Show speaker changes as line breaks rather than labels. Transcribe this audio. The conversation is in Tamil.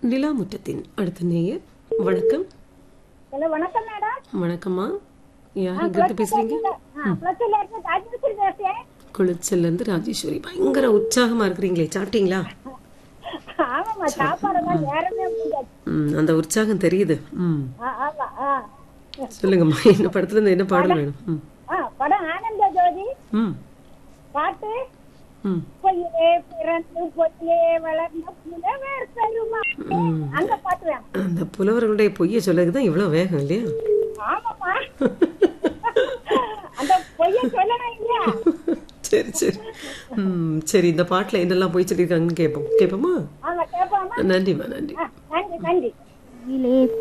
நிலாமுற்றத்தின் அடுத்த நேயர் வணக்கம்
ஹலோ வணக்கம் மேடம்
வணக்கம்மா யார் இங்கிருந்து பேசுறீங்க
பிளஸ்ல இருந்து ராஜேஸ்வரி பேசுறேன்
குளிச்சல்ல இருந்து ராஜேஸ்வரி பயங்கர உற்சாகமா இருக்கிறீங்களே சாப்பிட்டீங்களா
ஆமாம்மா சாப்பாடெல்லாம் நேரமே முடியாது
ம், அந்த உற்சாகம் தெரியுது ம்
ஆ, ஆமா ஆ.
சொல்லுங்கம்மா என்ன படத்துல இருந்து என்ன பாடல் வேணும் ம்
ஆ, படம் ஆனந்த ஜோதி
ம்
பாட்டு
ம்
பொய்யிலே பிறந்து பொய்யிலே வளர்ந்த புலவர் பெருமா அந்த பாட்டு வேணும்
அந்த புலவர்களுடைய பொய்யை சொல்லதுக்கு தான் இவ்வளோ வேகம் இல்லையா
ஆமாம்மா அந்த பொய்ய சொல்லணும் இல்லையா
சரி சரி ம் சரி இந்த பாட்டில் என்னெல்லாம் போய் சொல்லியிருக்காங்கன்னு கேட்போம் கேட்போமா
ஆமா கேட்பாமா
நன்றிம்மா நன்றி
ஆ, நன்றி நன்றி
இலே